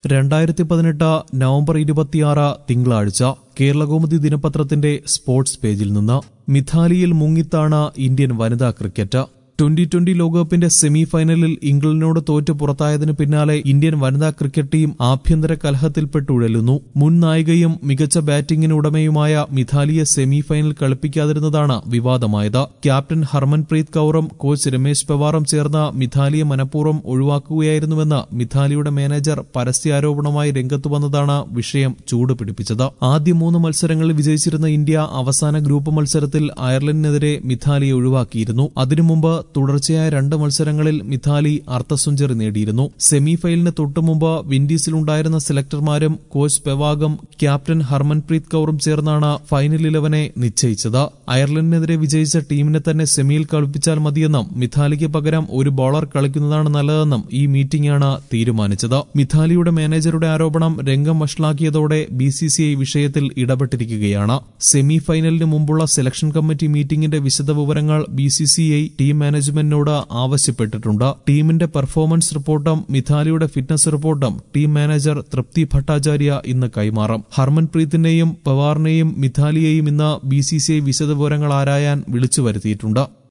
രണ്ടായിരത്തി പതിനെട്ട് നവംബർ ഇരുപത്തിയാറ് തിങ്കളാഴ്ച കേരളകൗമുദി ദിനപത്രത്തിന്റെ സ്പോർട്സ് പേജിൽ നിന്ന് മിഥാലിയിൽ മുങ്ങിത്താണ് ഇന്ത്യൻ വനിതാ ക്രിക്കറ്റ് ട്വന്റി ട്വന്റി ലോകകപ്പിന്റെ സെമി ഫൈനലിൽ ഇംഗ്ലണ്ടിനോട് തോറ്റ് പുറത്തായതിനു പിന്നാലെ ഇന്ത്യൻ വനിതാ ക്രിക്കറ്റ് ടീം ആഭ്യന്തര കലഹത്തിൽപ്പെട്ടുഴലുന്നു മുൻ നായികയും മികച്ച ബാറ്റിംഗിന് ഉടമയുമായ മിഥാലിയെ സെമി ഫൈനൽ കളിപ്പിക്കാതിരുന്നതാണ് വിവാദമായത് ക്യാപ്റ്റൻ ഹർമൻപ്രീത് കൌറും കോച്ച് രമേശ് പവാറും ചേർന്ന് മിഥാലിയെ മനഃപൂർവ്വം ഒഴിവാക്കുകയായിരുന്നുവെന്ന് മിഥാലിയുടെ മാനേജർ പരസ്യാരോപണമായി രംഗത്തു വന്നതാണ് വിഷയം ചൂടുപിടിപ്പിച്ചത് ആദ്യ മൂന്ന് മത്സരങ്ങളിൽ വിജയിച്ചിരുന്ന ഇന്ത്യ അവസാന ഗ്രൂപ്പ് മത്സരത്തിൽ അയർലൻഡിനെതിരെ മിഥാലിയെ ഒഴിവാക്കിയിരുന്നു അതിനു മുമ്പ് തുടർച്ചയായ രണ്ട് മത്സരങ്ങളിൽ മിഥാലി അർദ്ധ സെഞ്ചുറി നേടിയിരുന്നു സെമി ഫൈനലിന് തൊട്ടുമുമ്പ് വിൻഡീസിലുണ്ടായിരുന്ന സെലക്ടർമാരും കോച്ച് പെവാഗും ക്യാപ്റ്റൻ ഹർമൻപ്രീത് കൌറും ചേർന്നാണ് ഫൈനൽ ഇലവനെ നിശ്ചയിച്ചത് അയർലൻഡിനെതിരെ വിജയിച്ച ടീമിനെ തന്നെ സെമിയിൽ കളിപ്പിച്ചാൽ മതിയെന്നും മിഥാലിക്ക് പകരം ഒരു ബോളർ കളിക്കുന്നതാണ് നല്ലതെന്നും ഈ മീറ്റിംഗാണ് തീരുമാനിച്ചത് മിഥാലിയുടെ മാനേജറുടെ ആരോപണം രംഗം വഷളാക്കിയതോടെ ബി സി സി ഐ വിഷയത്തിൽ ഇടപെട്ടിരിക്കുകയാണ് സെമി ഫൈനലിന് മുമ്പുള്ള സെലക്ഷൻ കമ്മിറ്റി മീറ്റിംഗിന്റെ വിശദവിവരങ്ങൾ B C C I team മാനേജ്മെന്റിനോട് ആവശ്യപ്പെട്ടിട്ടുണ്ട് ടീമിന്റെ പെർഫോമൻസ് റിപ്പോർട്ടും മിഥാലിയുടെ ഫിറ്റ്നസ് റിപ്പോർട്ടും ടീം മാനേജർ തൃപ്തി ഭട്ടാചാര്യ ഇന്ന് കൈമാറും ഹർമൻപ്രീത്തിനെയും പവാറിനെയും മിഥാലിയെയും ഇന്ന് ബി സി സി ഐ വിശദവിവരങ്ങൾ ആരായാൻ വിളിച്ചു വരുത്തിയിട്ടുണ്ട്